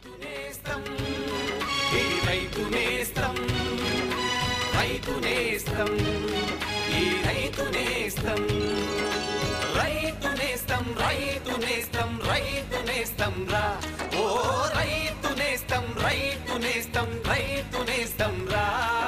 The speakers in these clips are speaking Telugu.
నేస్తం ఈ రైతు నేస్తం రైతు నేస్తం ఈ రైతు నేస్తం రైతు నేస్తం రైతు నేస్తం రైతు నేస్తం రా ఓ రైతు నేస్తం రైతు నేస్తం రైతు నేస్తం రా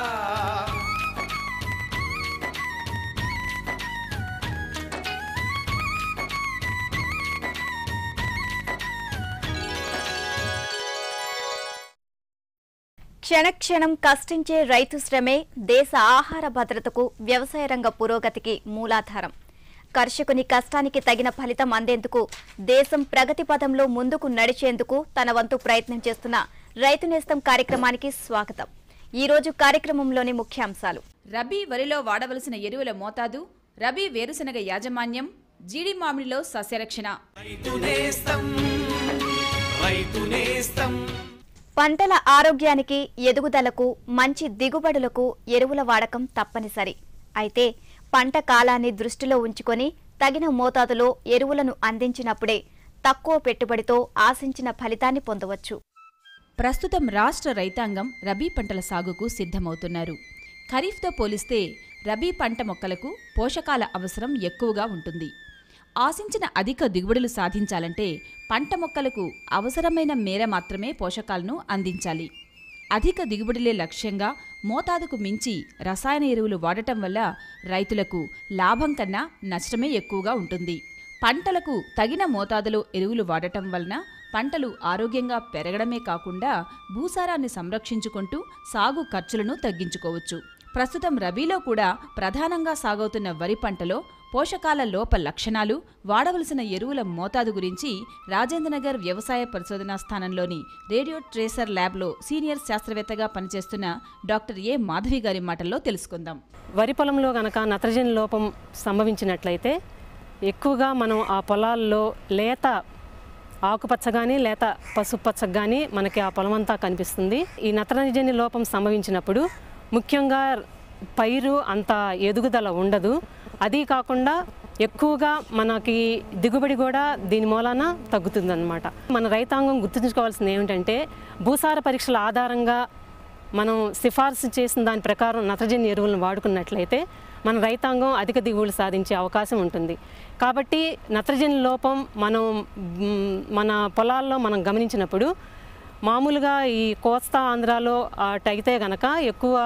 క్షణక్షణం కష్టించే రైతు శ్రమే దేశ ఆహార భద్రతకు వ్యవసాయ రంగ పురోగతికి మూలాధారం కర్షకుని కష్టానికి తగిన ఫలితం అందేందుకు దేశం ప్రగతి పథంలో ముందుకు నడిచేందుకు తన వంతు ప్రయత్నం చేస్తున్న రైతు నేస్తం కార్యక్రమానికి స్వాగతం ఈ రోజు కార్యక్రమంలోని ముఖ్యాంశాలు రబీ వరిలో వాడవలసిన ఎరువుల మోతాదు రబీ వేరుశనగ యాజమాన్యం జీడి మామిడిలో సస్యరక్షణ రైతు నేస్తం రైతు నేస్తం పంటల ఆరోగ్యానికి ఎదుగుదలకు మంచి దిగుబడులకు ఎరువుల వాడకం తప్పనిసరి అయితే పంట కాలాన్ని దృష్టిలో ఉంచుకొని తగిన మోతాదులో ఎరువులను అందించినప్పుడే తక్కువ పెట్టుబడితో ఆశించిన ఫలితాన్ని పొందవచ్చు ప్రస్తుతం రాష్ట్ర రైతాంగం రబీ పంటల సాగుకు సిద్ధమవుతున్నారు ఖరీఫ్తో పోలిస్తే రబీ పంట మొక్కలకు పోషకాల అవసరం ఎక్కువగా ఉంటుంది ఆశించిన అధిక దిగుబడులు సాధించాలంటే పంట మొక్కలకు అవసరమైన మేర మాత్రమే పోషకాలను అందించాలి అధిక దిగుబడులే లక్ష్యంగా మోతాదుకు మించి రసాయన ఎరువులు వాడటం వల్ల రైతులకు లాభం కన్నా నష్టమే ఎక్కువగా ఉంటుంది పంటలకు తగిన మోతాదులో ఎరువులు వాడటం వలన పంటలు ఆరోగ్యంగా పెరగడమే కాకుండా భూసారాన్ని సంరక్షించుకుంటూ సాగు ఖర్చులను తగ్గించుకోవచ్చు ప్రస్తుతం రబీలో కూడా ప్రధానంగా సాగవుతున్న వరి పంటలో పోషకాల లోప లక్షణాలు వాడవలసిన ఎరువుల మోతాదు గురించి రాజేంద్రనగర్ వ్యవసాయ పరిశోధనా స్థానంలోని రేడియో ట్రేసర్ ల్యాబ్లో సీనియర్ శాస్త్రవేత్తగా పనిచేస్తున్న డాక్టర్ ఏ మాధవి గారి మాటల్లో తెలుసుకుందాం వరి పొలంలో గనక నత్రజని లోపం సంభవించినట్లయితే ఎక్కువగా మనం ఆ పొలాల్లో లేత ఆకుపచ్చ కానీ లేత పసుపచ్చ కానీ మనకి ఆ పొలం అంతా కనిపిస్తుంది ఈ నత్రజని లోపం సంభవించినప్పుడు ముఖ్యంగా పైరు అంత ఎదుగుదల ఉండదు అది కాకుండా ఎక్కువగా మనకి దిగుబడి కూడా దీని మూలాన తగ్గుతుందన్నమాట మన రైతాంగం గుర్తుంచుకోవాల్సింది ఏమిటంటే భూసార పరీక్షల ఆధారంగా మనం సిఫార్సు చేసిన దాని ప్రకారం నత్రజని ఎరువులను వాడుకున్నట్లయితే మన రైతాంగం అధిక దిగుబడులు సాధించే అవకాశం ఉంటుంది కాబట్టి నత్రజని లోపం మనం మ్, మన పొలాల్లో మనం గమనించినప్పుడు మామూలుగా ఈ కోస్తా ఆంధ్రాలో అటైతే గనక ఎక్కువ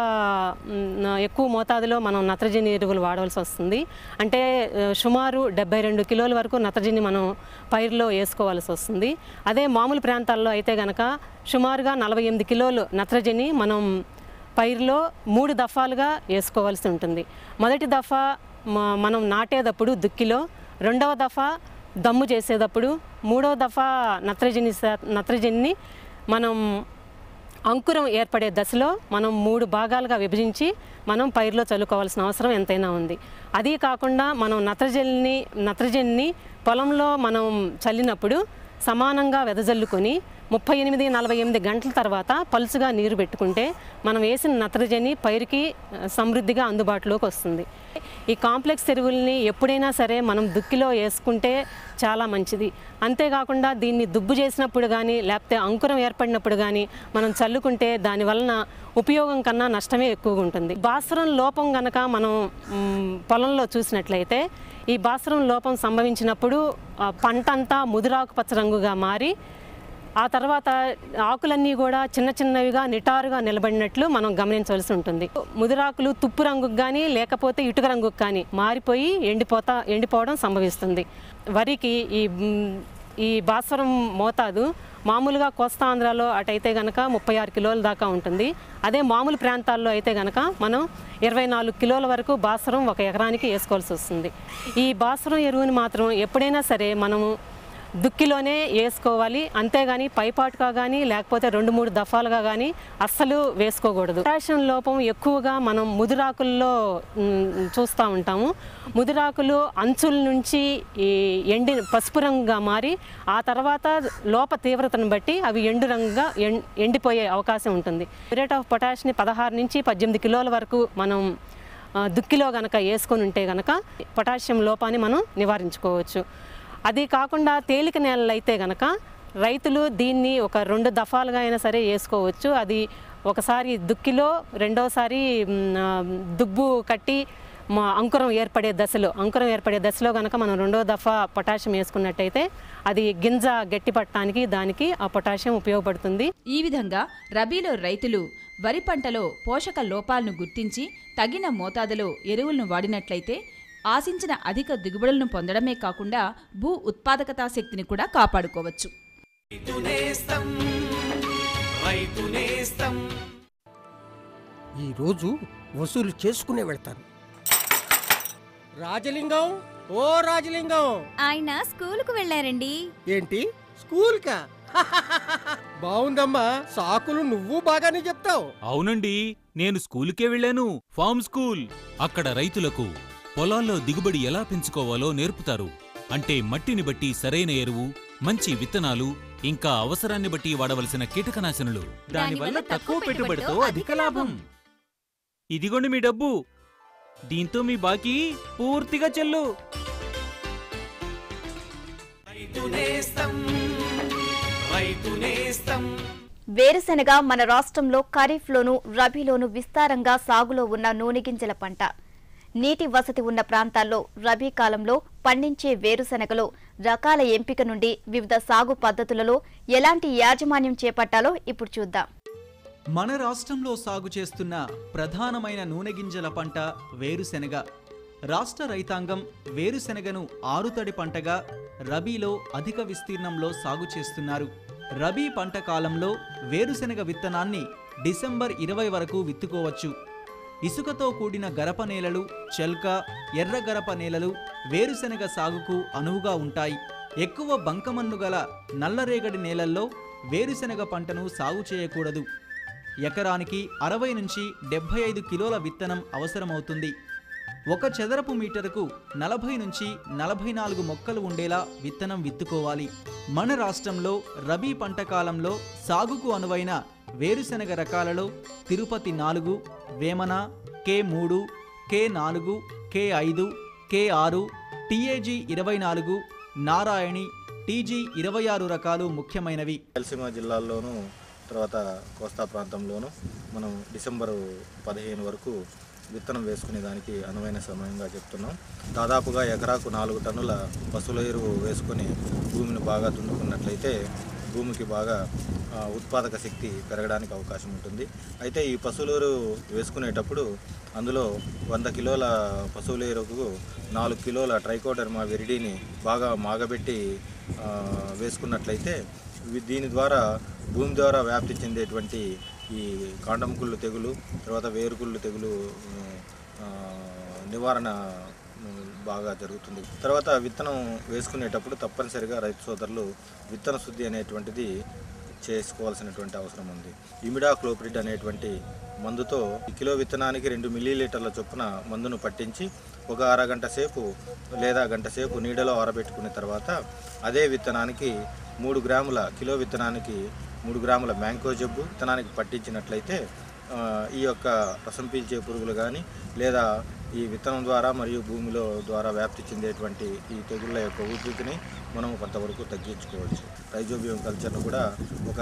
మ్, ఎక్కువ మోతాదులో మనం నత్రజని ఎరువులు వాడవలసి వస్తుంది అంటే ఆ, సుమారు డెబ్బై రెండు కిలోల వరకు నత్రజని మనం పైరులో వేసుకోవాల్సి వస్తుంది అదే మామూలు ప్రాంతాల్లో అయితే గనక సుమారుగా నలభై ఎనిమిది కిలోలు నత్రజని మనం పైరులో మూడు దఫాలుగా వేసుకోవాల్సి ఉంటుంది మొదటి దఫా మ- మనం నాటేటప్పుడు దుక్కిలో రెండవ దఫా దమ్ము చేసేటప్పుడు మూడవ దఫా నత్రజని శా- నత్రజనిని మనం అంకురం ఏర్పడే దశలో మనం మూడు భాగాలుగా విభజించి మనం పైరులో చల్లుకోవాల్సిన అవసరం ఎంతైనా ఉంది అది కాకుండా మనం నత్రజనిని నత్రజనిని పొలంలో మనం చల్లినప్పుడు సమానంగా వెదజల్లుకొని ముప్పై ఎనిమిది నలభై ఎనిమిది గంటల తర్వాత పలుసుగా నీరు పెట్టుకుంటే మనం వేసిన నత్రజని పైరుకి ఆ, సమృద్ధిగా అందుబాటులోకి వస్తుంది ఈ కాంప్లెక్స్ ఎరువుల్ని ఎప్పుడైనా సరే మనం దుక్కిలో వేసుకుంటే చాలా మంచిది అంతేకాకుండా దీన్ని దుబ్బు చేసినప్పుడు కానీ లేకపోతే అంకురం ఏర్పడినప్పుడు కానీ మనం చల్లుకుంటే దాని వలన ఉపయోగం కన్నా నష్టమే ఎక్కువగా ఉంటుంది భాస్వరం లోపం గనక మనం మ్, పొలంలో చూసినట్లయితే ఈ భాస్వరం లోపం సంభవించినప్పుడు ఆ, పంట అంతా ముదురాకు పచ్చ రంగుగా మారి ఆ తర్వాత ఆకులన్నీ కూడా చిన్న చిన్నవిగా నిటారుగా నిలబడినట్లు మనం గమనించవలసి ఉంటుంది ముదిరాకులు తుప్పు రంగుకు కానీ లేకపోతే ఇటుక రంగుకు కానీ మారిపోయి ఎండిపోతా ఎండిపోవడం సంభవిస్తుంది వరికి ఈ మ్, ఈ భాస్వరం మోతాదు మామూలుగా కోస్తా ఆంధ్రాలో అటైతే గనక ముప్పై ఆరు కిలోల దాకా ఉంటుంది అదే మామూలు ప్రాంతాల్లో అయితే గనక మనం ఇరవై నాలుగు కిలోల వరకు భాస్వరం ఒక ఎకరానికి వేసుకోవాల్సి వస్తుంది ఈ భాస్వరం ఎరువుని మాత్రం ఎప్పుడైనా సరే మనము దుక్కిలోనే వేసుకోవాలి అంతేగాని పైపాటుగా కానీ లేకపోతే రెండు మూడు దఫాలుగా కానీ అస్సలు వేసుకోకూడదు పొటాషియం లోపం ఎక్కువగా మనం ముదురాకుల్లో మ్, చూస్తూ ఉంటాము ముదురాకులు అంచుల నుంచి ఈ ఎండి పసుపు రంగుగా మారి ఆ తర్వాత లోప తీవ్రతను బట్టి అవి ఎండు రంగుగా ఎం- ఎండిపోయే అవకాశం ఉంటుంది రేట్ ఆఫ్ పొటాష్ని పదహారు నుంచి పద్దెనిమిది కిలోల వరకు మనం ఆ, దుక్కిలో గనక వేసుకొని ఉంటే గనక పొటాషియం లోపాన్ని మనం నివారించుకోవచ్చు అది కాకుండా తేలిక నేలలు అయితే గనక రైతులు దీన్ని ఒక రెండు దఫాలుగా అయినా సరే వేసుకోవచ్చు అది ఒకసారి దుక్కిలో రెండోసారి మ్, ఆ, దుబ్బు కట్టి మా అంకురం ఏర్పడే దశలో అంకురం ఏర్పడే దశలో కనుక మనం రెండో దఫా పొటాషియం వేసుకున్నట్టయితే అది గింజ గట్టి పట్టడానికి దానికి ఆ పొటాషియం ఉపయోగపడుతుంది ఈ విధంగా రబీలో రైతులు వరి పంటలో పోషక లోపాలను గుర్తించి తగిన మోతాదులో ఎరువులను వాడినట్లయితే ఆశించిన అధిక దిగుబడులను పొందడమే కాకుండా భూ ఉత్పాదకతా శక్తిని కూడా కాపాడుకోవచ్చు రైతు నేస్తం రైతు నేస్తం ఈరోజు వసూలు చేసుకునే వెళ్తాను రాజలింగం ఓ రాజలింగం ఆయన స్కూలుకు వెళ్ళారండి ఏంటి స్కూల్ కా బాగుందమ్మా సాకులు నువ్వు బాగానే చెప్తావు అవునండి నేను స్కూలుకే వెళ్ళాను ఫార్మ్ స్కూల్ అక్కడ రైతులకు పొలాల్లో దిగుబడి ఎలా పెంచుకోవాలో నేర్పుతారు అంటే మట్టిని బట్టి సరైన ఎరువు మంచి విత్తనాలు ఇంకా అవసరాన్ని బట్టి వాడవలసిన కీటకనాశనులు దానివల్ల తక్కువ పెట్టుబడితో అధిక లాభం ఇదిగోండి మీ డబ్బు దీంతో మీ బాకీ పూర్తిగా చెల్లు రైతు నేస్తం రైతు నేస్తం వేరుశెనగ మన రాష్ట్రంలో ఖరీఫ్లోను రబీలోను విస్తారంగా సాగులో ఉన్న నూనె గింజల పంట నీటి వసతి ఉన్న ప్రాంతాల్లో రబీ కాలంలో పండించే వేరుశెనగలో రకాల ఎంపిక నుండి వివిధ సాగు పద్ధతులలో ఎలాంటి యాజమాన్యం చేపట్టాలో ఇప్పుడు చూద్దాం మన రాష్ట్రంలో సాగు చేస్తున్న ప్రధానమైన నూనె గింజల పంట వేరుశెనగ రాష్ట్ర రైతాంగం వేరుశెనగను ఆరుతడి పంటగా రబీలో అధిక విస్తీర్ణంలో సాగు చేస్తున్నారు రబీ పంట కాలంలో వేరుశెనగ విత్తనాన్ని డిసెంబర్ ఇరవై వరకు విత్తుకోవచ్చు ఇసుకతో కూడిన గరప నేలలు చెల్క ఎర్ర గరప నేలలు వేరుశెనగ సాగుకు అనువుగా ఉంటాయి ఎక్కువ బంకమన్ను గల నల్లరేగడి నేలల్లో వేరుశెనగ పంటను సాగు చేయకూడదు ఎకరానికి అరవై నుంచి డెబ్బై ఐదు కిలోల విత్తనం అవసరమవుతుంది ఒక చదరపు మీటరుకు నలభై నుంచి నలభై నాలుగు మొక్కలు ఉండేలా విత్తనం విత్తుకోవాలి మన రాష్ట్రంలో రబీ పంట కాలంలో సాగుకు అనువైన వేరుశెనగ రకాలలో తిరుపతి నాలుగు వేమన కే మూడు కే నాలుగు కే ఐదు కే ఆరు టీఏజీ ఇరవై నాలుగు నారాయణి టీజీ ఇరవై ఆరు రకాలు ముఖ్యమైనవి రాయలసీమ జిల్లాల్లోనూ తర్వాత కోస్తా ప్రాంతంలోనూ మనం డిసెంబరు పదిహేను వరకు విత్తనం వేసుకునే దానికి అనువైన సమయంగా చెప్తున్నాం దాదాపుగా ఎకరాకు నాలుగు టన్నుల పశువుల ఎరువు వేసుకొని భూమిని బాగా దున్నుకున్నట్లయితే భూమికి బాగా ఆ, ఉత్పాదక శక్తి పెరగడానికి అవకాశం ఉంటుంది అయితే ఈ పశువుల ఎరువు వేసుకునేటప్పుడు అందులో వంద కిలోల పశువుల ఎరువుకు నాలుగు కిలోల ట్రైకోడర్మా విరిడిని బాగా మాగబెట్టి ఆ, వేసుకున్నట్లయితే ఇవి దీని ద్వారా భూమి ద్వారా వ్యాప్తి చెందేటువంటి ఈ కాండం కుళ్ళు తెగులు తర్వాత వేరుకుళ్ళు తెగులు ఆ, నివారణ ఉమ్, బాగా జరుగుతుంది తర్వాత విత్తనం వేసుకునేటప్పుడు తప్పనిసరిగా రైతు సోదరులు విత్తన శుద్ధి అనేటువంటిది చేసుకోవాల్సినటువంటి అవసరం ఉంది ఇమిడా క్లోప్రిడ్ అనేటువంటి మందుతో ఈ కిలో విత్తనానికి రెండు మిల్లీలీటర్ల చొప్పున మందును పట్టించి ఒక అరగంట సేపు లేదా గంట సేపు నీడలో ఆరబెట్టుకున్న తర్వాత అదే విత్తనానికి మూడు గ్రాముల కిలో విత్తనానికి మూడు గ్రాముల మ్యాంకో జబ్బు విత్తనానికి పట్టించినట్లయితే ఆ, ఈ యొక్క రసం పీల్చే పురుగులు కానీ లేదా ఈ విత్తనం ద్వారా మరియు భూమిలో ద్వారా వ్యాప్తి చెందేటువంటి ఈ తెగుళ్ళ యొక్క ఉధృతిని మనం కొంతవరకు తగ్గించుకోవచ్చు రైజోబియం కల్చర్ను కూడా ఒక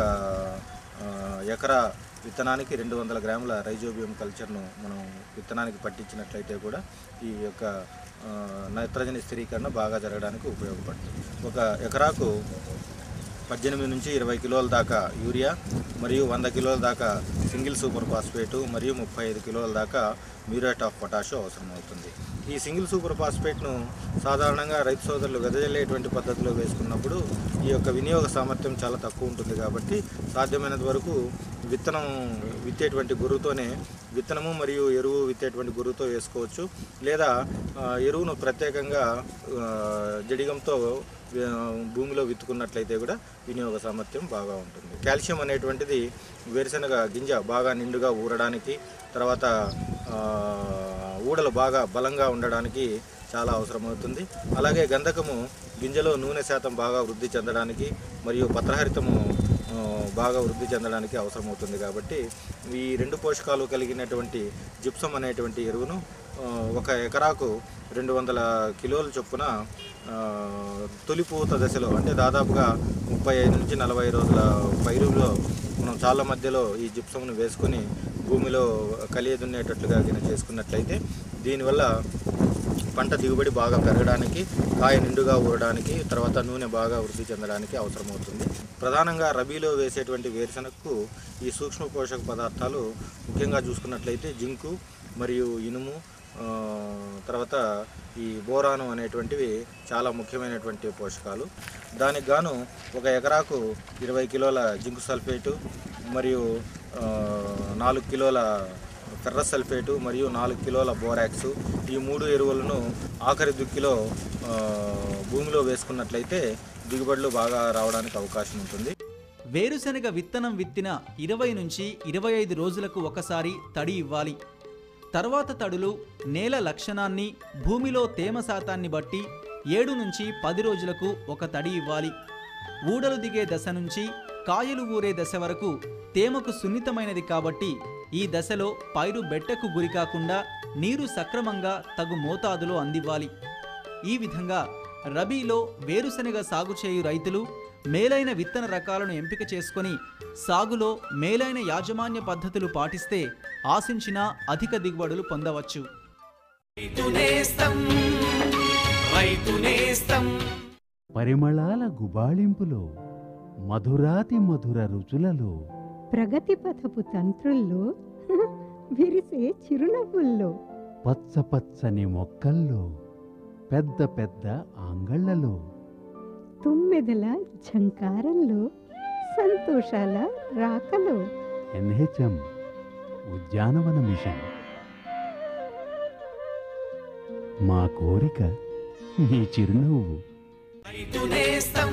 ఆ, ఎకరా విత్తనానికి రెండు వందల గ్రాముల రైజోబియం కల్చర్ను మనం విత్తనానికి పట్టించినట్లయితే కూడా ఈ యొక్క ఆ, నైట్రజని స్థిరీకరణ బాగా జరగడానికి ఉపయోగపడుతుంది ఒక ఎకరాకు పద్దెనిమిది నుంచి ఇరవై కిలోల దాకా యూరియా మరియు వంద కిలోల దాకా సింగిల్ సూపర్ ఫాస్ఫేటు మరియు ముప్పై ఐదు కిలోల దాకా మ్యూరేట్ ఆఫ్ పొటాషు అవసరం అవుతుంది ఈ సింగిల్ సూపర్ ఫాస్ఫేట్ను సాధారణంగా రైతు సోదరులు వెదజల్లేటువంటి పద్ధతిలో వేసుకున్నప్పుడు ఈ యొక్క వినియోగ సామర్థ్యం చాలా తక్కువ ఉంటుంది కాబట్టి సాధ్యమైనంత వరకు విత్తనం విత్తేటువంటి గురువుతోనే విత్తనము మరియు ఎరువు విత్తేటువంటి గురువుతో వేసుకోవచ్చు లేదా ఆ, ఎరువును ప్రత్యేకంగా ఆ, జడిగంతో ఆ, భూమిలో విత్తుకున్నట్లయితే కూడా వినియోగ సామర్థ్యం బాగా ఉంటుంది కాల్షియం అనేటువంటిది వేరుశనగ గింజ బాగా నిండుగా ఊరడానికి తర్వాత ఆ, ఊడలు బాగా బలంగా ఉండడానికి చాలా అవసరమవుతుంది అలాగే గంధకము గింజలో నూనె శాతం బాగా వృద్ధి చెందడానికి మరియు పత్రహరితము ఆ, ఆ, బాగా వృద్ధి చెందడానికి అవసరమవుతుంది కాబట్టి ఈ రెండు పోషకాలు కలిగినటువంటి జిప్సం అనేటువంటి ఎరువును ఆ, ఒక ఎకరాకు రెండు వందల కిలోల చొప్పున ఆ, తొలిపూత దశలో అంటే దాదాపుగా ముప్పై ఐదు నుంచి నలభై రోజుల పైరులో మనం చాలా మధ్యలో ఈ జిప్సంను వేసుకొని భూమిలో కలియదున్నేటట్లుగా గిన చేసుకున్నట్లయితే దీనివల్ల పంట దిగుబడి బాగా పెరగడానికి కాయ నిండుగా ఊరడానికి తర్వాత నూనె బాగా వృద్ధి చెందడానికి అవసరమవుతుంది ప్రధానంగా రబీలో వేసేటువంటి వేరుశనగకు ఈ సూక్ష్మ పోషక పదార్థాలు ముఖ్యంగా చూసుకున్నట్లయితే జింకు మరియు ఇనుము ఆ, తర్వాత ఈ బోరాను అనేటువంటివి చాలా ముఖ్యమైనటువంటి పోషకాలు దానికి గాను ఒక ఎకరాకు ఇరవై కిలోల జింకు సల్ఫేటు మరియు ఆ, నాలుగు కిలోల ఫెర్రస్ సల్ఫేటు మరియు నాలుగు కిలోల బోరాక్స్ ఈ మూడు ఎరువులను ఆఖరి దుక్కిలో ఆ, భూమిలో వేసుకున్నట్లయితే దిగుబడులు బాగా రావడానికి అవకాశం ఉంటుంది వేరుశనగ విత్తనం విత్తిన ఇరవై నుంచి ఇరవై ఐదు రోజులకు ఒకసారి తడి ఇవ్వాలి తర్వాత తడులు నేల లక్షణాన్ని భూమిలో తేమ శాతాన్ని బట్టి ఏడు నుంచి పది రోజులకు ఒక తడి ఇవ్వాలి ఊడలు దిగే దశ నుంచి కాయలు ఊరే దశ వరకు తేమకు సున్నితమైనది కాబట్టి ఈ దశలో పైరు బెట్టకు గురికాకుండా నీరు సక్రమంగా తగు మోతాదులో అందివ్వాలి ఈ విధంగా రబీలో వేరుశనగ సాగు చేయు రైతులు మేలైన విత్తన రకాలను ఎంపిక చేసుకొని సాగులో మేలైన యాజమాన్య పద్ధతులు పాటిస్తే ఆశించిన అధిక దిగుబడులు పొందవచ్చు రైతు నేస్తం రైతు నేస్తం పరిమళాల గుబాళింపులో మధురాతి మధుర రుచులలో ప్రగతి పథపు తంత్రుల్లో విరిసే చిరునవ్వుల్లో పచ్చ పచ్చని మొక్కల్లో పెద్ద పెద్ద ఆంగళ్లలో తుమ్మెదల ఝంకారంలో సంతోషాల రాకలో ఎన్హెచ్ఎం ఉద్యానవన మిషన్ మా కోరిక మీ చిరునవ్వు రైతు నేస్తం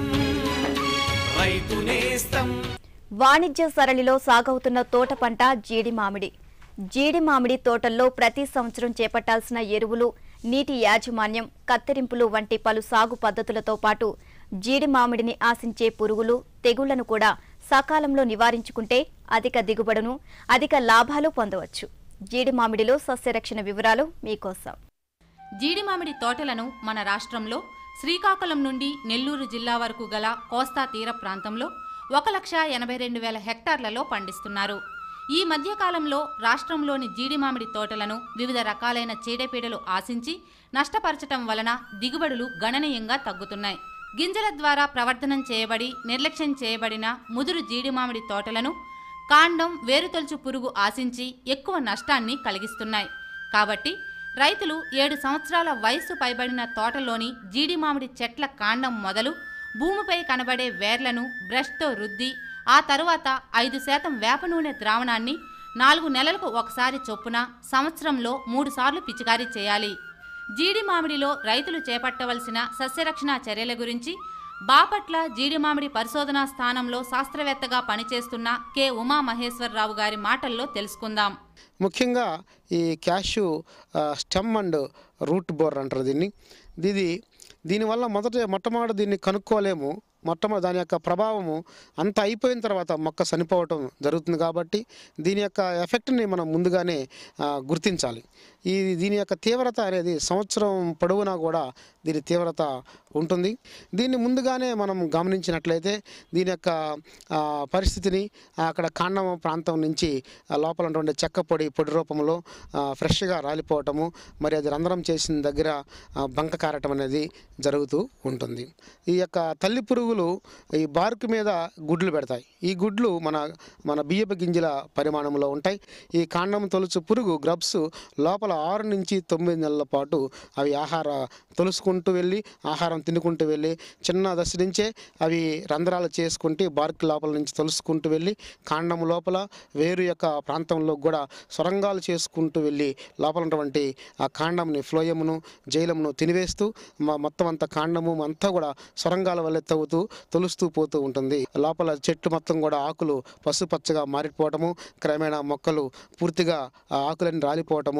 రైతు నేస్తం వాణిజ్య సరళిలో సాగవుతున్న తోట పంట జీడి మామిడి జీడి మామిడి తోటల్లో ప్రతి సంవత్సరం చేపట్టాల్సిన ఎరువులు నీటి యాజమాన్యం కత్తిరింపులు వంటి పలు సాగు పద్ధతులతో పాటు జీడి మామిడిని ఆశించే పురుగులు తెగుళ్లను కూడా సకాలంలో నివారించుకుంటే అధిక దిగుబడును అధిక లాభాలు పొందవచ్చు జీడి మామిడిలో సస్యరక్షణ వివరాలు మీకోసం జీడి మామిడి తోటలను మన రాష్ట్రంలో శ్రీకాకుళం నుండి నెల్లూరు జిల్లా వరకు గల కోస్తా తీర ప్రాంతంలో ఒక లక్ష ఎనభై రెండు వేల హెక్టార్లలో పండిస్తున్నారు ఈ మధ్యకాలంలో రాష్ట్రంలోని జీడి మామిడి తోటలను వివిధ రకాలైన చీడపీడలు ఆశించి నష్టపరచటం వలన దిగుబడులు గణనీయంగా తగ్గుతున్నాయి గింజల ద్వారా ప్రవర్తనం చేయబడి నిర్లక్ష్యం చేయబడిన ముదురు జీడి మామిడి తోటలను కాండం వేరుతొలుచు పురుగు ఆశించి ఎక్కువ నష్టాన్ని కలిగిస్తున్నాయి కాబట్టి రైతులు ఏడు సంవత్సరాల వయస్సు పైబడిన తోటలోని జీడి మామిడి చెట్ల కాండం మొదలు భూమిపై కనబడే వేర్లను బ్రష్తో రుద్ది ఆ తరువాత ఐదు శాతం వేప నూనె ద్రావణాన్ని నాలుగు నెలలకు ఒకసారి చొప్పున సంవత్సరంలో మూడుసార్లు పిచికారీ చేయాలి జీడి మామిడిలో రైతులు చేపట్టవలసిన సస్యరక్షణ చర్యల గురించి బాపట్ల జీడి మామిడి పరిశోధనా స్థానంలో శాస్త్రవేత్తగా పనిచేస్తున్న కె ఉమా మహేశ్వరరావు గారి మాటల్లో తెలుసుకుందాం ముఖ్యంగా ఈ cashew stem and root bore అంటారు దీన్ని ఇది దీనివల్ల మొదట మొట్టమొదటి దీన్ని కనుక్కోలేము మొట్టమొదటి దాని యొక్క ప్రభావము అంత అయిపోయిన తర్వాత మొక్క చనిపోవటం జరుగుతుంది కాబట్టి దీని యొక్క ఎఫెక్ట్ని మనం ముందుగానే ఆ, గుర్తించాలి ఈ దీని యొక్క తీవ్రత అనేది సంవత్సరం పొడవునా కూడా దీని తీవ్రత ఉంటుంది దీన్ని ముందుగానే మనం గమనించినట్లయితే దీని యొక్క ఆ, పరిస్థితిని అక్కడ కాండం ప్రాంతం నుంచి ఆ లోపల ఉన్నటువంటి చెక్క పొడి పొడి రూపంలో ఆ, ఫ్రెష్గా రాలిపోవటము మరి అది రంధ్రం చేసిన దగ్గర ఆ, బంక కారటం అనేది జరుగుతూ ఉంటుంది ఈ యొక్క తల్లి పురుగులు ఈ బార్కు మీద గుడ్లు పెడతాయి ఈ గుడ్లు మన మన బియ్యపు గింజల పరిమాణంలో ఉంటాయి ఈ కాండం తొలుచు పురుగు గ్రబ్స్ లోపల ఆరు నుంచి తొమ్మిది నెలల పాటు అవి ఆహార తొలుసుకుంటూ వెళ్ళి ఆహారం తినుకుంటూ వెళ్ళి చిన్న దశ నుంచే అవి రంధ్రాలు చేసుకుంటూ బార్క్ లోపల నుంచి తొలుసుకుంటూ వెళ్ళి కాండం లోపల వేరు యొక్క ప్రాంతంలో కూడా సొరంగాలు చేసుకుంటూ వెళ్ళి లోపల ఉన్నటువంటి ఆ కాండంని ఫ్లోయమును జైలమును తినివేస్తూ మా మొత్తం అంతా కాండము అంతా కూడా సొరంగాల వల్లే తవ్వుతూ తొలుస్తూ పోతూ ఉంటుంది లోపల చెట్టు మొత్తం కూడా ఆకులు పసుపచ్చగా మారిపోవటము క్రమేణా మొక్కలు పూర్తిగా ఆ ఆకులన్నీ రాలిపోవటము మొక్క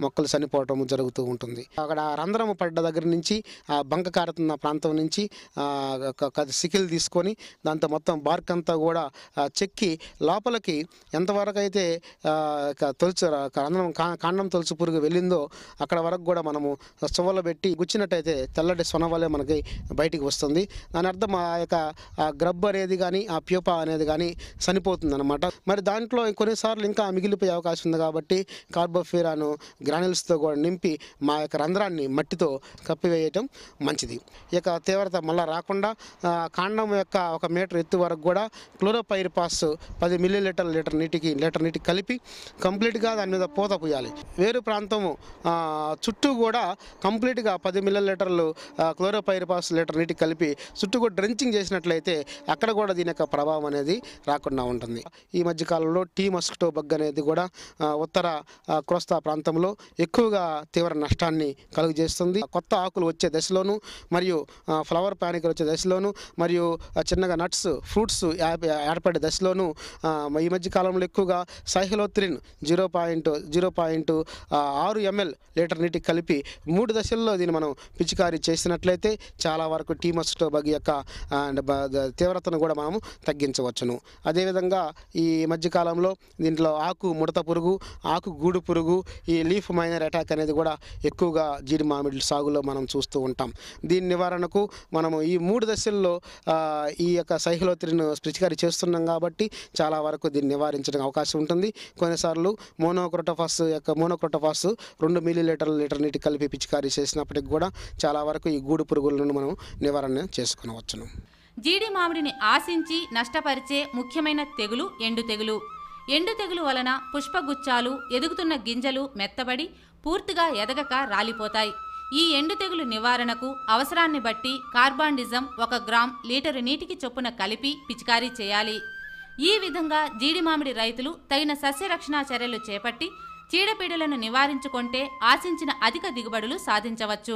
మొక్కలు చనిపోవటం జరుగుతూ ఉంటుంది అక్కడ రంధ్రము పడ్డ దగ్గర నుంచి ఆ బంక కారుతున్న ప్రాంతం నుంచి ఆ, ఒక- ఒక సికిల్ తీసుకొని దాంతో మొత్తం బార్క్ అంతా కూడా ఆ, చెక్కి లోపలికి ఎంతవరకు అయితే ఆ, ఇక తొలుచు రంధ్రం కా- కాండం తొలుచు పురుగు వెళ్ళిందో అక్కడ వరకు కూడా మనము సువ్వలో పెట్టి గుచ్చినట్టయితే తెల్లటి సొన వలె మనకి బయటికి వస్తుంది దాని అర్థం ఆ యొక్క ఆ గ్రబ్ అనేది కానీ ఆ ప్యూపా అనేది కానీ చనిపోతుంది అనమాట మరి దాంట్లో కొన్నిసార్లు ఇంకా మిగిలిపోయే అవకాశం ఉంది కాబట్టి కార్బోఫీరాను గ్రానుల్స్తో కూడా నింపి మా యొక్క రంధ్రాన్ని మట్టితో కప్పివేయటం మంచిది ఈ యొక్క తీవ్రత మళ్ళీ రాకుండా ఆ, కాండం యొక్క ఒక మీటర్ ఎత్తు వరకు కూడా క్లోరోపైర్ పాస్ పది మిల్లీ లీటర్ లీటర్ నీటికి లీటర్ నీటికి కలిపి కంప్లీట్గా దాని మీద పూత పూయాలి వేరు ప్రాంతము ఆ, చుట్టూ కూడా కంప్లీట్గా పది మిల్లీ లీటర్లు క్లోరోపైర్ పాస్ లీటర్ నీటికి కలిపి చుట్టూ కూడా డ్రెంచింగ్ చేసినట్లయితే అక్కడ కూడా దీని యొక్క ప్రభావం అనేది రాకుండా ఉంటుంది ఈ మధ్య కాలంలో టీ మస్కిటో బగ్ అనేది కూడా ఆ, ఉత్తర ఆ, కోస్తా ప్రాంతంలో ఎక్కువగా తీవ్ర నష్టాన్ని కలుగజేస్తుంది కొత్త ఆకులు వచ్చే దశలోను మరియు ఆ, ఫ్లవర్ ప్యానికలు వచ్చే దశలోను మరియు ఆ, చిన్నగా నట్స్ ఫ్రూట్స్ ఏర్పడే దశలోను ఆ, ఈ మధ్య కాలంలో ఎక్కువగా cyhalothrin zero point zero point ఆరు ఎంఎల్ లీటర్ నీటికి కలిపి మూడు దశల్లో దీన్ని మనం పిచికారీ చేసినట్లయితే చాలా వరకు టీ మస్కిటో బగ్ యొక్క ఆ, బ- ద- తీవ్రతను కూడా మనము తగ్గించవచ్చును అదేవిధంగా ఈ మధ్యకాలంలో దీంట్లో ఆకు ముడత పురుగు ఆకు గూడు పురుగు ఈ లీఫ్ మైనర్ అటాక్ అనేది కూడా ఎక్కువగా జీడి మామిడి సాగులో మనం చూస్తూ ఉంటాం దీని నివారణకు మనము ఈ మూడు దశల్లో ఆ, ఈ యొక్క సైహలోత్రిను పిచికారీ చేస్తున్నాం కాబట్టి చాలా వరకు దీన్ని నివారించడానికి అవకాశం ఉంటుంది కొన్నిసార్లు మోనోక్రోటోఫాస్ యొక్క మోనోక్రోటోఫాస్ రెండు మిల్లీ లీటర్ లీటర్ నీటి కలిపి పిచికారీ చేసినప్పటికి కూడా చాలా వరకు ఈ గూడు పురుగుల నుండి మనం నివారణ చేసుకునవచ్చును జీడి మామిడిని ఆశించి నష్టపరిచే ముఖ్యమైన తెగులు ఎండు తెగులు ఎండు తెగులు వలన పుష్పగుచ్చాలు ఎదుగుతున్న గింజలు మెత్తబడి పూర్తిగా ఎదగక రాలిపోతాయి ఈ ఎండు తెగులు నివారణకు అవసరాన్ని బట్టి కార్బాండిజం ఒక గ్రామ్ లీటరు నీటికి చొప్పున కలిపి పిచికారీ చేయాలి ఈ విధంగా జీడి మామిడి రైతులు తగిన సస్యరక్షణా చర్యలు చేపట్టి చీడపీడలను నివారించుకుంటే ఆశించిన అధిక దిగుబడులు సాధించవచ్చు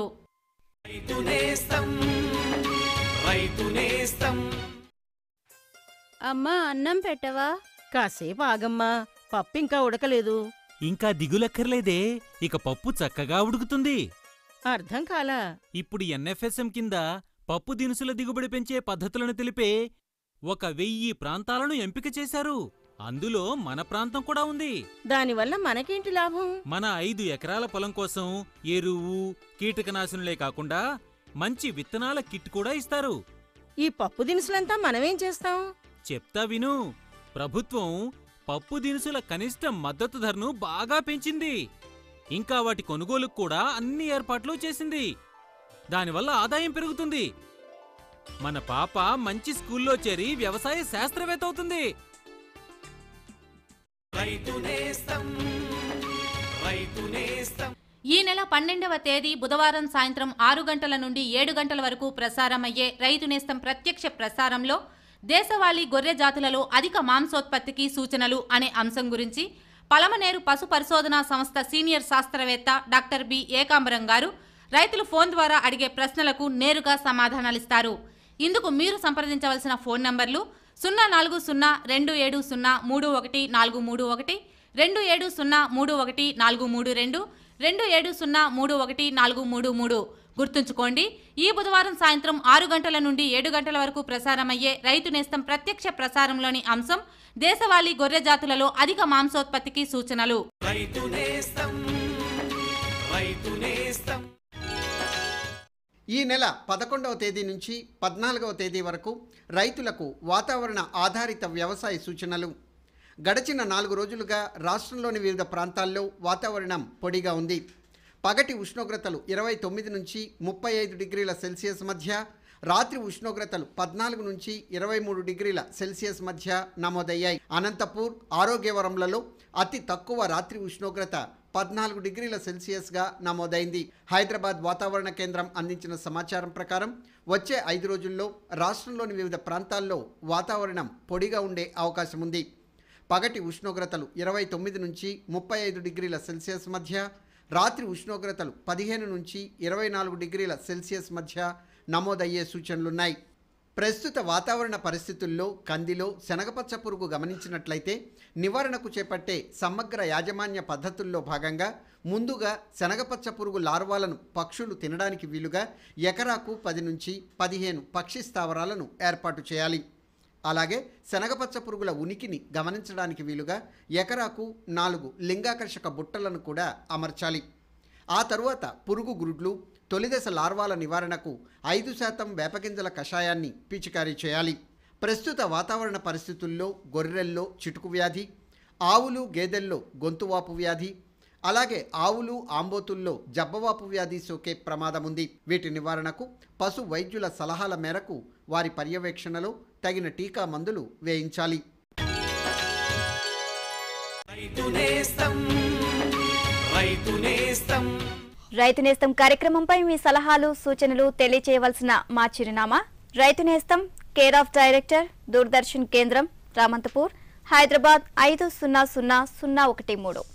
రైతు నేస్తం రైతు నేస్తం అమ్మా అన్నం పెట్టవా కాసేపు ఆగమ్మా పప్పు ఇంకా ఉడకలేదు ఇంకా దిగులక్కర్లేదే ఇక పప్పు చక్కగా ఉడుకుతుంది అర్థం కాలా ఇప్పుడు ఎన్ఎఫ్ఎస్ఎం కింద పప్పు దినుసుల దిగుబడి పెంచే పద్ధతులను తెలిపే ఒక వెయ్యి ప్రాంతాలను ఎంపిక చేశారు అందులో మన ప్రాంతం కూడా ఉంది దానివల్ల మనకేంటి లాభం మన ఐదు ఎకరాల పొలం కోసం ఎరువు కీటకనాశనులే కాకుండా మంచి విత్తనాల కిట్ కూడా ఇస్తారు ఈ పప్పు దినుసులంతా మనమేం చేస్తాం చెప్తా విను ప్రభుత్వం పప్పు దినుసుల కనిష్ట మద్దతు ధరను బాగా పెంచింది ఇంకా వాటి కొనుగోలుకు కూడా అన్ని ఏర్పాట్లు చేసింది దానివల్ల ఆదాయం పెరుగుతుంది మన పాప మంచి స్కూల్లో చేరి వ్యవసాయ శాస్త్రవేత్త అవుతుంది రైతు నేస్తం రైతు నేస్తం ఈ నెల పన్నెండవ తేదీ బుధవారం సాయంత్రం ఆరు గంటల నుండి ఏడు గంటల వరకు ప్రసారమయ్యే రైతు నేస్తం ప్రత్యక్ష ప్రసారంలో దేశవాళీ గొర్రె జాతులలో అధిక మాంసోత్పత్తికి సూచనలు అనే అంశం గురించి పలమనేరు పశు పరిశోధనా సంస్థ సీనియర్ శాస్త్రవేత్త డాక్టర్ బి ఏకాంబరం గారు రైతులు ఫోన్ ద్వారా అడిగే ప్రశ్నలకు నేరుగా సమాధానాలిస్తారు ఇందుకు మీరు సంప్రదించవలసిన ఫోన్ నంబర్లు సున్నా నాలుగు సున్నా రెండు ఏడు సున్నా మూడు ఒకటి నాలుగు మూడు ఒకటి రెండు ఏడు సున్నా మూడు ఒకటి నాలుగు మూడు రెండు రెండు ఏడు సున్నా మూడు ఒకటి నాలుగు మూడు మూడు గుర్తుంచుకోండి ఈ బుధవారం సాయంత్రం ఆరు గంటల నుండి ఏడు గంటల వరకు ప్రసారమయ్యే రైతు నేస్తం ప్రత్యక్ష ప్రసారంలోని అంశం దేశవాళీ గొర్రె జాతులలో అధిక మాంసోత్పత్తికి సూచనలు రైతు నేస్తం రైతు నేస్తం ఈ నెల పదకొండవ తేదీ నుంచి పద్నాలుగవ తేదీ వరకు రైతులకు వాతావరణ ఆధారిత వ్యవసాయ సూచనలు గడిచిన నాలుగు రోజులుగా రాష్ట్రంలోని వివిధ ప్రాంతాల్లో వాతావరణం పొడిగా ఉంది పగటి ఉష్ణోగ్రతలు ఇరవై తొమ్మిది నుంచి ముప్పై ఐదు డిగ్రీల సెల్సియస్ మధ్య రాత్రి ఉష్ణోగ్రతలు పద్నాలుగు నుంచి ఇరవై మూడు డిగ్రీల సెల్సియస్ మధ్య నమోదయ్యాయి అనంతపూర్ ఆరోగ్యవరంలలో అతి తక్కువ రాత్రి ఉష్ణోగ్రత పద్నాలుగు డిగ్రీల సెల్సియస్గా నమోదైంది హైదరాబాద్ వాతావరణ కేంద్రం అందించిన సమాచారం ప్రకారం వచ్చే ఐదు రోజుల్లో రాష్ట్రంలోని వివిధ ప్రాంతాల్లో వాతావరణం పొడిగా ఉండే అవకాశం ఉంది పగటి ఉష్ణోగ్రతలు ఇరవై తొమ్మిది నుంచి ముప్పై ఐదు డిగ్రీల సెల్సియస్ మధ్య రాత్రి ఉష్ణోగ్రతలు పదిహేను నుంచి ఇరవై నాలుగు డిగ్రీల సెల్సియస్ మధ్య నమోదయ్యే సూచనలున్నాయి ప్రస్తుత వాతావరణ పరిస్థితుల్లో కందిలో శనగపచ్చ పురుగు గమనించినట్లయితే నివారణకు చేపట్టే సమగ్ర యాజమాన్య పద్ధతుల్లో భాగంగా ముందుగా శనగపచ్చ పురుగు లార్వాలను పక్షులు తినడానికి వీలుగా ఎకరాకు పది నుంచి పదిహేను పక్షి స్థావరాలను ఏర్పాటు చేయాలి అలాగే శనగపచ్చ పురుగుల ఉనికిని గమనించడానికి వీలుగా ఎకరాకు నాలుగు లింగాకర్షక బుట్టలను కూడా అమర్చాలి ఆ తరువాత పురుగు గుడ్లు తొలిదశ లార్వాల నివారణకు ఐదు శాతం వేపగింజల కషాయాన్ని పిచికారీ చేయాలి ప్రస్తుత వాతావరణ పరిస్థితుల్లో గొర్రెల్లో చిటుకు వ్యాధి ఆవులు గేదెల్లో గొంతువాపు వ్యాధి అలాగే ఆవులు ఆంబోతుల్లో జబ్బవాపు వ్యాధి సోకే ప్రమాదం ఉంది వీటి నివారణకు పశు వైద్యుల సలహాల మేరకు వారి పర్యవేక్షణలో తగిన టీకా మందులు వేయించాలి రైతు నేస్తం రైతు నేస్తం రైతు నేస్తం కార్యక్రమంపై మీ సలహాలు సూచనలు తెలియచేయవలసిన మా చిరునామా రైతు నేస్తం కేర్ ఆఫ్ డైరెక్టర్ దూరదర్శన్ కేంద్రం రామంతపూర్ హైదరాబాద్ ఐదు సున్నా సున్నా సున్నా ఒకటి మూడు